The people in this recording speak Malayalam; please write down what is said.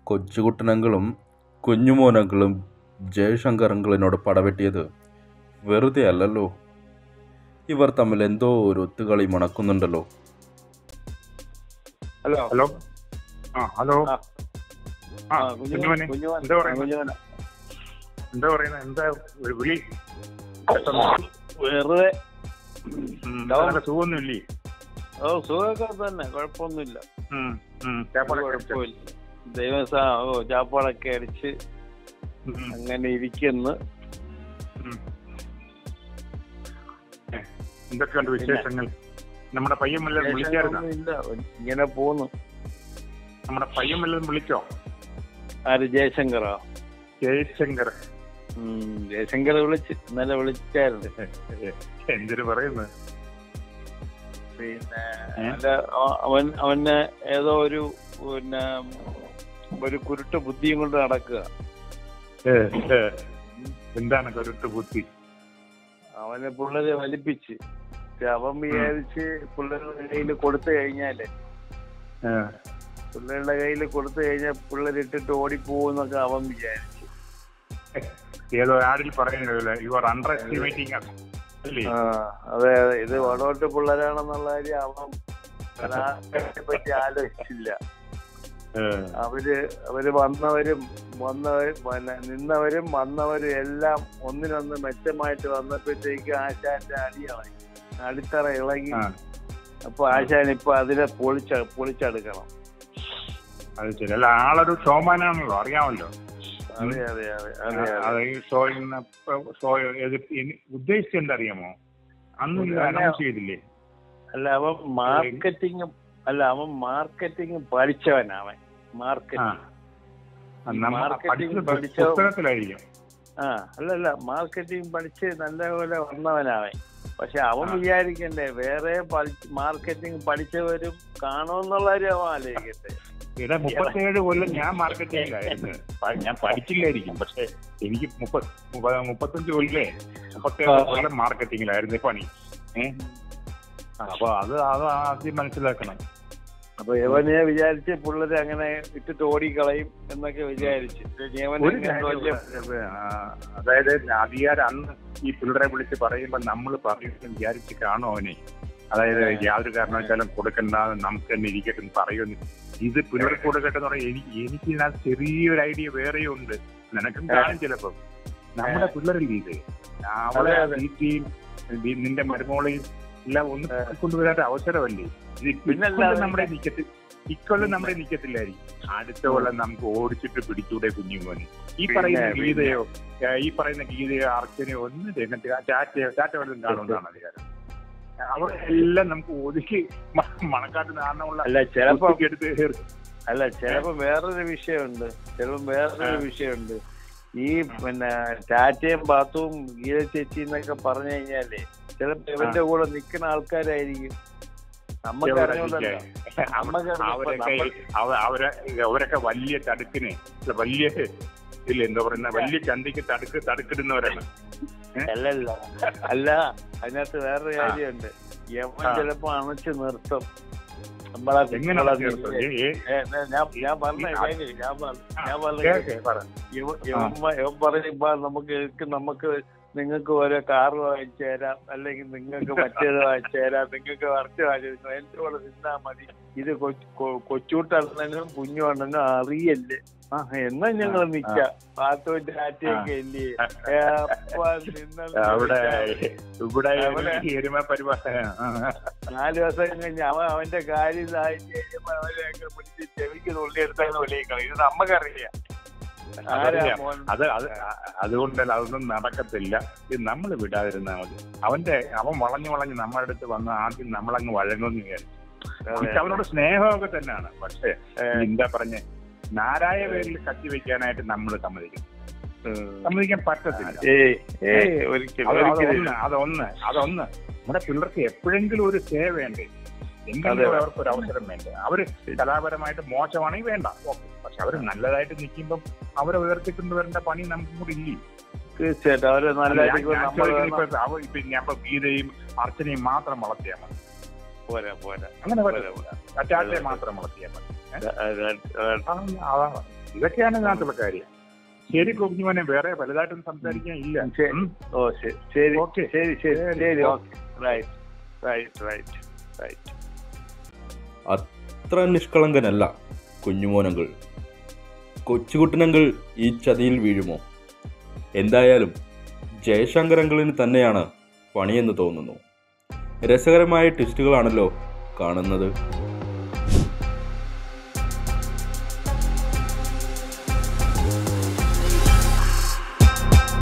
കൊച്ചുകുട്ടനങ്ങളും കുഞ്ഞുമോനങ്ങളും ജയശങ്കറങ്കിളിനോട് പടവെട്ടിയത് വെറുതെ അല്ലല്ലോ ഇവർ തമ്മിൽ എന്തോ ഒരു ഒത്തുകളി മണക്കുന്നുണ്ടല്ലോ ഹലോ ഹലോ ആ ഹലോ ആ. ആ ആ, കുഞ്ഞുമോൻ കുഞ്ഞുമോനെ കുഞ്ഞുമോൻ എന്താ പറയുന്നത് കുഞ്ഞുമോനെ എന്താ പറയുന്നത് എന്താ ഒരു വിളി പെട്ടെന്ന്. വെറുതെ ഉം, ഡൗൺ. നിനക്ക് സുഖമൊന്നുമില്ലേ ഓ സുഖമൊക്കെ തന്നെ കുഴപ്പമൊന്നുമില്ല ഉം, ഉം, ഒരു ചാപ്പാടൊക്കെ കഴിച്ചോ? കുഴപ്പമില്ല ദൈവം സാ ഓ ചാപ്പാടൊക്കെ അടിച്ച് ഉം, അങ്ങനെ ഇരിക്കുന്നു ഉം. ഏ, എന്തൊക്കെയുണ്ട് വിശേഷങ്ങൾ നമ്മുടെ പയ്യൻ വല്ലതും വിളിച്ചായിരുന്നോ ഇല്ല ഇങ്ങനെ പോന്നു നമ്മുടെ പയ്യൻ വല്ലതും വിളിച്ചോ ആര് ജയശങ്കറോ ജയശങ്കർ ഉം, ജയശങ്കർ വിളിച്ച് ഇന്നലെ വിളിച്ചായിരുന്നു എന്തിനു പറയുന്നു പിന്നെ ഏ? അല്ല അവ- അവൻ അവന് ഏതോ ഒരു പിന്നെ ഒരു കുരുട്ട് ബുദ്ധിയും കൊണ്ട് നടക്കുക ഏ, ഏ, എന്താണ് കരുട്ട് ബുദ്ധി അവനെ പിള്ളേരെ വലിപ്പിച്ച് പക്ഷെ അവൻ വിചാരിച്ച് പിള്ളേരുടെ കയ്യിൽ കൊടുത്തു കഴിഞ്ഞാല് ഏ, പിള്ളേരുടെ കയ്യിൽ കൊടുത്തു കഴിഞ്ഞാൽ പിള്ളേരിട്ടിട്ട് ഓടിപ്പോകുന്നൊക്കെ അവൻ വിചാരിച്ചു ഏതോ ആടിൽ പറയുന്നില്ല യു ആർ അണ്ടർ എസ്റ്റിമേറ്റിംഗ് അല്ലേ ആ അതെ അതെ ഇത് വടോട്ട് പിള്ളേരാണെന്നുള്ള കാര്യം അവൻ അതിനെ പറ്റി ആലോചിച്ചില്ല ഏ, അവര് അവര് വന്നവരും വന്നവരും പിന്നെ നിന്നവരും വന്നവരും എല്ലാം ഒന്നിനൊന്ന് മെച്ചമായിട്ട് വന്നപ്പോഴത്തേക്ക് ആശാന്റെ അടിയായി അടിത്തറ ഇളകി ആ അപ്പൊ ആശാൻ ഇപ്പൊ അതിനെ പൊളിച്ച പൊളിച്ചെടുക്കണം അത് ശരി അല്ല ആളൊരു ഷോമാനാണല്ലോ അറിയാമല്ലോ അതെ അതെ അതെ അതെ അത് അതെ ഈ ഷോയിൽ നിന്ന് ഇപ്പൊ ഷോ എതിർത്ത് ഇനി ഉദ്ദേശിച്ചത് എന്താറിയാമോ അന്ന് ഇത് അല്ല. അനൗൺസ് ചെയ്തില്ലേ അല്ല അവൻ മാർക്കറ്റിംഗ് അല്ല അവൻ മാർക്കറ്റിംഗ് പഠിച്ചവനാ അവൻ ആ മാർക്കറ്റിംഗ് ആ, നമ്മ മാർക്കറ്റിംഗ് പഠിച്ചത് പഠിച്ച- പുസ്തകത്തിലായിരിക്കും ആ അല്ലല്ല മാർക്കറ്റിംഗ് പഠിച്ച് നല്ലപോലെ വന്നവനാവൻ പക്ഷെ അവൻ ആ. വിചാരിക്കണ്ടേ വേറെ മാർക്കറ്റിംഗ് പഠിച്ചവരും കാണുമെന്നുള്ള കാര്യം അവൻ ആലോചിക്കട്ടെ ഇവിടെ മുപ്പത്തേഴ് കൊല്ലം ഞാൻ മാർക്കറ്റിംഗിലായിരുന്നു പ- ഞാൻ പഠിച്ചില്ലായിരിക്കും പക്ഷെ എനിക്ക് മുപ്പത് മുപ്പ- മുപ്പത്തഞ്ച് കൊല്ലേ മുപ്പത്തേഴ് ആ. കൊല്ലം മാർക്കറ്റിംഗിലായിരുന്നു പണി ഏഹ് അപ്പൊ അത് അത് ആദ്യം മനസ്സിലാക്കണം അപ്പൊ യവനെ വിചാരിച്ച് പിള്ളേരെ അങ്ങനെ ഇട്ടിട്ട് ഓടിക്കളയും എന്നൊക്കെ വിചാരിച്ച് യവൻ ഒരു ഇങ്ങനെ വലിയ കാര്യം, ആ, അതായത് അധികാരം അന്ന് ഈ പിള്ളേരെ വിളിച്ച് പറയുമ്പോ നമ്മൾ പറയുമെന്ന് വിചാരിച്ച് കാണും അവനെ അതായത് യാതൊരു കാരണവശാലും കൊടുക്കണ്ട നമുക്ക് തന്നെ ഇരിക്കട്ടെ എന്ന് പറയുന്നു ഇത് പിള്ളേർക്ക് കൊടുക്കട്ടെ എന്ന് പറയാൻ എനിക്ക് എനിക്ക് ഇതിനകത്ത് ചെറിയൊരു ഐഡിയ വേറെയും ഉണ്ട് നിനക്കും കാണും ചിലപ്പോ നമ്മുടെ പിള്ളേരല്ലേ ഇത് അവളെ അതെ, അതെ. വീട്ടിയും നിന്റെ മരുമോളെയും എല്ലാം ഒന്ന് കൊണ്ടുവരാൻ അവസരമല്ലേ ഇത് പിന്നല്ലാതെ ഇക്കൊല്ലം നമ്മുടെ നിക്കത്തി ഇക്കൊല്ലം നമ്മുടെ നിക്കത്തില്ലായിരിക്കും അടുത്ത കൊല്ലം നമുക്ക് ഓടിച്ചിട്ട് പിടിച്ചൂടെ കുഞ്ഞുമോനെ ഈ പിന്നെ, പറയുന്ന പിന്നെ. ഗീതയോ ഏ, ഈ പറയുന്ന ഗീതയോ അർച്ചനയോ ഒന്നും രംഗത്ത് ചാറ്റയോ ചാറ്റ വല്ലതും കാണുമെന്നാണ് അധികാരം അവിടെ എല്ലാം നമുക്ക് ഒതുക്കി മ- മണക്കാട്ട് നാണമുള്ള അല്ല ചിലപ്പോ എടുത്ത് ചേർക്കും അല്ല ചിലപ്പോ വേറൊരു വിഷയമുണ്ട് ചിലപ്പോ വേറൊരു വിഷയമുണ്ട് ഈ പിന്നെ ടാറ്റയും ബാത്തുവും ഗീത ചേച്ചി എന്നൊക്കെ പറഞ്ഞു കഴിഞ്ഞാലേ ചിലപ്പോ ഇവന്റെ കൂടെ നിൽക്കുന്ന ആൾക്കാരായിരിക്കും നമുക്ക് അറിഞ്ഞൂടല്ലോ നമുക്ക് അവരൊക്കെ അവ- അവരെ അവരൊക്കെ വലിയ തടുക്കിന് ഇല്ല, വലിയ ഇല്ല എന്താ പറയുന്ന വലിയ ചന്തയ്ക്ക് തടുക്ക് തടുക്കിടുന്നവരാണ് അല്ലല്ല അല്ല അതിനകത്ത് വേറൊരു ആ. കാര്യമുണ്ട് യവൻ ആ. ചിലപ്പോ അണച്ചു നിർത്തും നമ്മളെ എങ്ങനെ കുട്ടികളെ ചേർത്തത്? നീ- ഏ- ഏ- ഏ, ഞാൻ ഞാൻ പറഞ്ഞ ഈ ആ- കേക്ക്, ഞാൻ പറഞ്ഞ ഞാൻ കേ- പറഞ്ഞ കേ, പറ. ഇവ- ഇവന്മാ- ഇവൻ പറയുമ്പോ നമുക്ക് എനിക്ക് നമുക്ക് നിങ്ങൾക്ക് ഓരോ കാറ് വാങ്ങിച്ചു തരാം അല്ലെങ്കിൽ നിങ്ങൾക്ക് മറ്റേത് വാങ്ങിച്ചു തരാം നിങ്ങൾക്ക് വറുത്ത് വാങ്ങിച്ചു തരാം എന്റെ കൂടെ നിന്നാ മതി ഇത് കൊച്ചൂട്ടണ്ണനും കുഞ്ഞുണ്ണനും അറിയല്ലേ ആ എന്നാ ഞങ്ങൾ നിക്കാം പാത്തോന്റെ ആറ്റയൊക്കെ ഇല്ലേ ഏ, അപ്പൊ നിന്നത് അവിടെ ഇവിടെ അവിടെ- ഈ എരുമ പരിപാടി നാല് ദിവസം കഴിഞ്ഞ് അവൻ അവന്റെ കാര്യം സാധിച്ചു കഴിയുമ്പോ അവനെയൊക്കെ പിടിച്ച് ചെവിക്ക് നുള്ളിയെടുത്താൽ വിളിക്കണം ഇത് നമുക്കറിയാം ആരാ അതറിയാം. മോൻ അത് അത് അതുകൊണ്ടല്ല അതൊന്നും നടക്കത്തില്ല ഇത് നമ്മൾ വിടാതിരുന്നാൽ മതി അവന്റെ അവൻ വളഞ്ഞു വളഞ്ഞ് നമ്മുടെ അടുത്ത് വന്ന് ആദ്യം നമ്മളങ്ങ് വഴങ്ങുമെന്ന് വിചാരിച്ചു നമുക്ക് അവനോട് സ്നേഹമൊക്കെ തന്നെയാണ് പക്ഷേ എന്താ പറഞ്ഞ നാരായ പേരിൽ കത്തി വെക്കാനായിട്ട് നമ്മൾ സമ്മതിക്കും സമ്മതിക്കാൻ പറ്റത്തില്ല ഏയ് ഏയ് ഒരിക്കലും അത് ഒരിക്കലും അതൊന്ന് അതൊന്ന് അതൊന്ന് നമ്മുടെ പിള്ളേർക്ക് എപ്പോഴെങ്കിലും ഒരു സേ വേണ്ടേ എന്തെങ്കിലും അതെ. അവർക്ക് ഒരു അവസരം വേണ്ടേ അവര് കലാപരമായിട്ട് മോശമാണെങ്കിൽ വേണ്ട ഓക്കെ പക്ഷെ അവര് നല്ലതായിട്ട് നിൽക്കുമ്പോൾ അവരെ ഉയർത്തിക്കൊണ്ടുവരേണ്ട പണി നമുക്കും കൂടി ഇല്ലേ തീർച്ചയായിട്ടും അവര് നല്ല ഞാൻ- രീതിക്ക് ഞാൻ നമ്മൾ ചോദിക്കുന്നത് ഇപ്പൊ അവ- ഇപ്പൊ ഞാൻ ഇപ്പൊ ഗീതയും അർച്ചനയും മാത്രം വളർത്തിയാൽ മതി പോരാ പോരാ അങ്ങനെ പോരാ, പറ്റില്ല അറ്റാറ്റെ മാത്രം വളർത്തിയാൽ മതി അത് അത് അത് അതാണ് അതാണ് ഇതൊക്കെയാണ് ഇതിനകത്തുള്ള കാര്യം ശരി കുഞ്ഞുമോനെ വേറെ വലുതായിട്ടൊന്നും സംസാരിക്കാൻ ഇല്ല ശരി. ഉം. ഓ ശരി ശരി ഓക്കെ ശരി ശരി ശരി. ശരി okay right right right right അത്ര നിഷ്കളങ്കനല്ല കുഞ്ഞുമോനങ്കൾ കൊച്ചുകുട്ടനങ്കൾ ഈ ചതിയിൽ വീഴുമോ എന്തായാലും ജയശങ്കരങ്കളിന് തന്നെയാണ് പണിയെന്ന് തോന്നുന്നു രസകരമായ ട്വിസ്റ്റുകളാണല്ലോ കാണുന്നത്